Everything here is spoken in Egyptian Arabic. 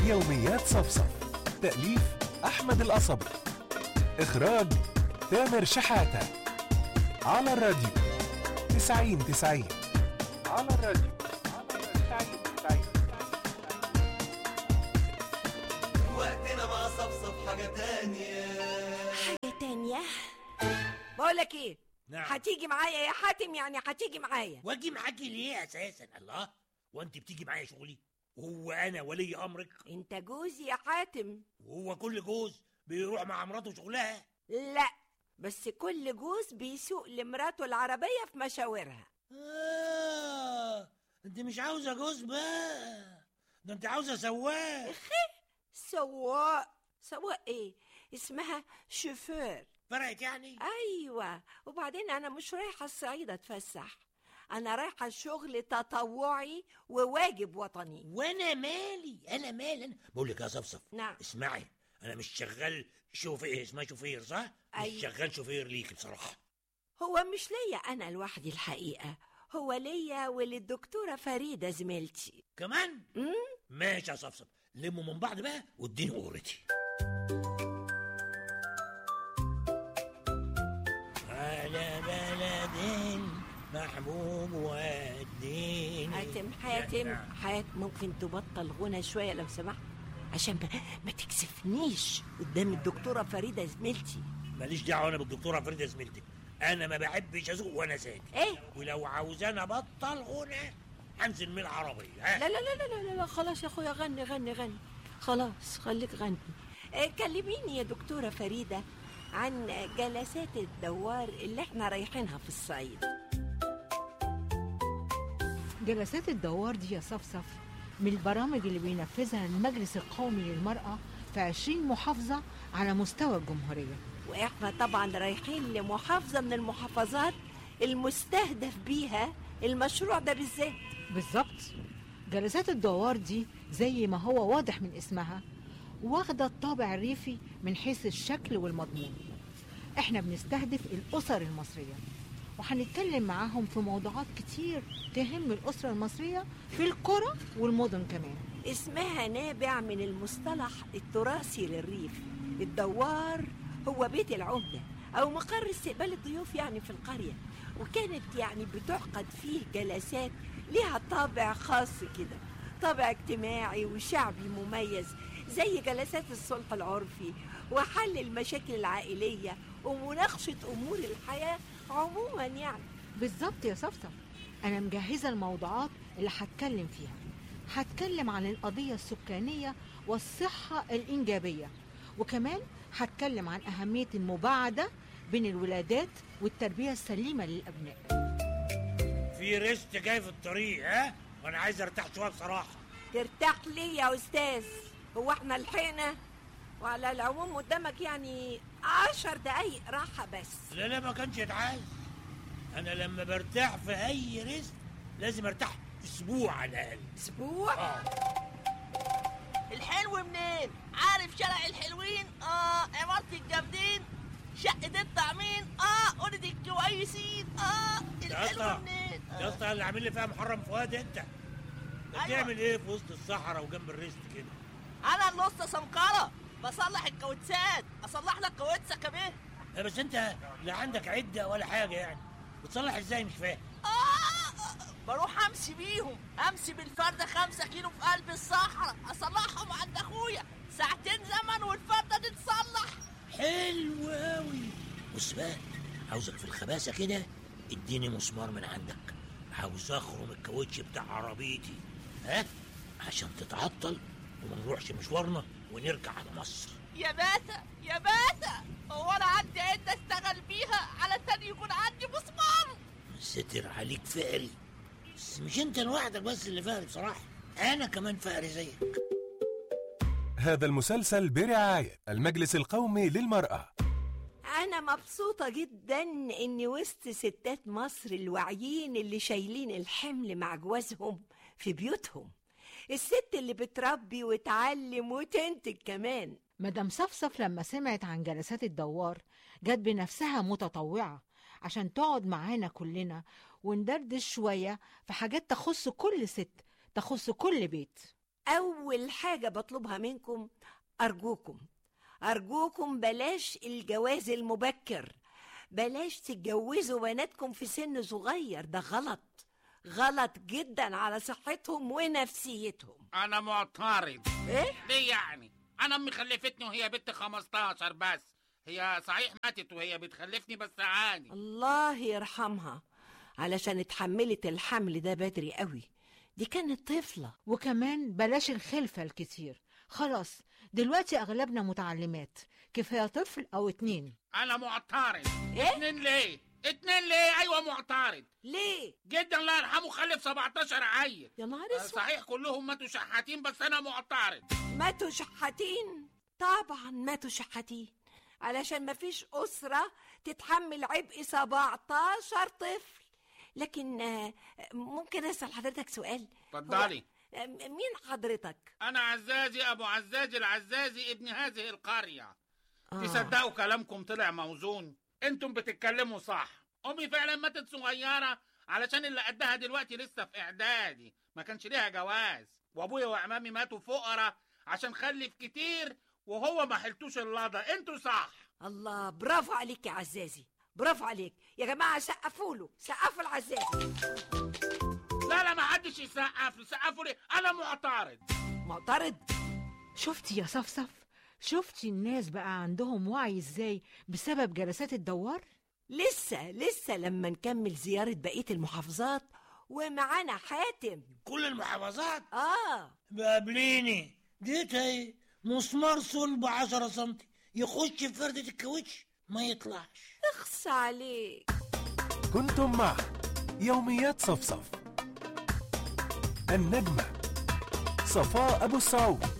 يوميات صفصف تأليف أحمد القصبي إخراج تامر شحاتة على الراديو تسعين تسعين على الراديو تسعين تسعين وقتنا مع صفصف حاجة تانية حاجة تانية بقولك ايه نعم هتيجي معايا يا حاتم يعني هتيجي معايا واجي معاكي ليه اساسا الله وانت بتيجي معايا شغلي وهو انا ولي امرك انت جوزي يا حاتم وهو كل جوز بيروح مع مراته شغلها لا بس كل جوز بيسوق لمراته العربية في مشاورها آه انت مش عاوزه جوز بقى ده انت عاوزه سواق سواق سواق ايه اسمها شوفير فرقت يعني ايوه وبعدين انا مش رايحة الصعيد اتفسح انا رايحة شغل تطوعي وواجب وطني وانا مالي انا مالي انا بقول لك يا صفصف نعم اسمعي انا مش شغال شوفير اسمها شوفير صح مش أيوة. شغال شوفير ليكي بصراحه هو مش ليا انا لوحدي الحقيقة هو ليا وللدكتورة فريدة زميلتي كمان مم؟ ماشي يا صفصف لموا من بعض بقى واديني قورتي على بلد محبوب والدين حاتم حاتم حاتم ممكن تبطل غنى شوية لو سمحت عشان ما, ما تكسفنيش قدام الدكتورة فريدة زميلتي ماليش دعوه انا بالدكتوره فريده زميلتك انا ما بحبش اسوق وانا ساكت ايه ولو عاوزاني ابطل غنى هنزل من العربيه ها لا لا لا لا لا, لا خلاص يا اخويا غني غني غني خلاص خليك غني إيه كلميني يا دكتورة فريدة عن جلسات الدوار اللي احنا رايحينها في الصعيد جلسات الدوار دي يا صفصف من البرامج اللي بينفذها المجلس القومي للمرأة في 20 محافظة على مستوى الجمهورية واحنا طبعا رايحين لمحافظة من المحافظات المستهدف بيها المشروع ده بالذات بالظبط جلسات الدوار دي زي ما هو واضح من اسمها واخدة الطابع الريفي من حيث الشكل والمضمون احنا بنستهدف الأسر المصرية وهنتكلم معاهم في موضوعات كتير تهم الأسرة المصرية في القرى والمدن كمان اسمها نابع من المصطلح التراثي للريف الدوار هو بيت العمدة أو مقر استقبال الضيوف يعني في القرية وكانت يعني بتعقد فيه جلسات ليها طابع خاص كده طابع اجتماعي وشعبي مميز زي جلسات الصلح العرفي وحل المشاكل العائلية ومناقشة أمور الحياة عموما يعني بالظبط يا صفصف أنا مجهزة الموضوعات اللي هتكلم فيها هتكلم عن القضية السكانية والصحة الإنجابية وكمان هتكلم عن أهمية المباعدة بين الولادات والتربية السليمة للأبناء في ريست جاي في الطريق ها وانا عايز ارتاح شويه بصراحه ترتاح ليه يا أستاذ هو احنا لحقنا وعلى العموم قدامك يعني عشر دقايق راحة بس لا لا ما كانش يتعايز انا لما برتاح في اي ريست لازم ارتاح اسبوع على الاقل أسبوع اه الحلو منين عارف شارع الحلوين اه عمارة الجامدين شقة الطعمين اه أوضة الكويسين اه يا الحلو اسطى منين يا اسطى اللي عامل لي فيها محرم فؤاد انت انت أيوة. بتعمل ايه في وسط الصحراء وجنب الريست كده انا النص سمكرة بصلح الكاوتسات اصلح لك كاوتسة كمان لا بس انت لا عندك عده ولا حاجه يعني بتصلح ازاي مش فاهم آه بروح امشي بيهم امشي بالفردة خمسة كيلو في قلب الصحراء اصلحهم عند اخويا ساعتين زمن والفردة تتصلح حلو قوي بص بقى عاوزك في الخباثه كده اديني مسمار من عندك عاوز اخرم الكاوتش بتاع عربيتي ها عشان تتعطل وما نروحش مشوارنا ونرجع على مصر يا باسة يا باسة هو انا عندي عدة اشتغل بيها علشان يكون عندي مسمار ستر عليك فقري بس مش انت لوحدك بس اللي فقري بصراحه انا كمان فقري زيك هذا المسلسل برعاية المجلس القومي للمرأة أنا مبسوطة جدا إني وسط ستات مصر الواعيين اللي شايلين الحمل مع جوازهم في بيوتهم الست اللي بتربي وتعلم وتنتج كمان مدام صفصف لما سمعت عن جلسات الدوار جت بنفسها متطوعة عشان تقعد معانا كلنا وندردش شوية في حاجات تخص كل ست تخص كل بيت أول حاجة بطلبها منكم أرجوكم أرجوكم بلاش الجواز المبكر بلاش تتجوزوا بناتكم في سن صغير ده غلط غلط جدا على صحتهم ونفسيتهم انا معترض ايه ليه يعني انا امي خلفتني وهي بنت 15 بس هي صحيح ماتت وهي بتخلفني بس عادي الله يرحمها علشان اتحملت الحمل ده بدري قوي دي كانت طفلة وكمان بلاش الخلفة الكتير خلاص دلوقتي أغلبنا متعلمات كفاية طفل أو اتنين انا معترض إيه؟ اتنين ليه اتنين ليه ايوه معترض ليه جدا الله يرحمه خلف 17 عيل يا نهار آه، اسود صحيح كلهم ماتوا شحاتين بس انا معترض ماتوا شحاتين طبعا ماتوا شحاتين علشان مفيش أسرة تتحمل عبء 17 طفل لكن آه، ممكن أسأل حضرتك سؤال اتفضلي هو، آه، مين حضرتك؟ انا عزازي ابو عزاز العزازي ابن هذه القريه آه. تصدقوا كلامكم طلع موزون انتم بتتكلموا صح امي فعلا ماتت صغيره علشان اللي قدها دلوقتي لسه في اعدادي ما كانش ليها جواز وابويا وعمامي ماتوا فقراء عشان خلف كتير وهو ما حلتوش اللضا انتوا صح الله برافو عليك يا عزازي برافو عليك يا جماعة سقفوا له سقفوا العزازي لا لا ما حدش يسقف سقفوا لي انا معترض معترض شفتي يا صفصف شفتي الناس بقى عندهم وعي ازاي بسبب جلسات الدوار لسه لسه لما نكمل زيارة بقية المحافظات ومعانا حاتم كل المحافظات آه بقابليني جيت اهي مسمار صلب 10 سنتي يخش في فردة الكاوتش ما يطلعش اخص عليك كنتم مع يوميات صفصف النجمة صفاء أبو السعود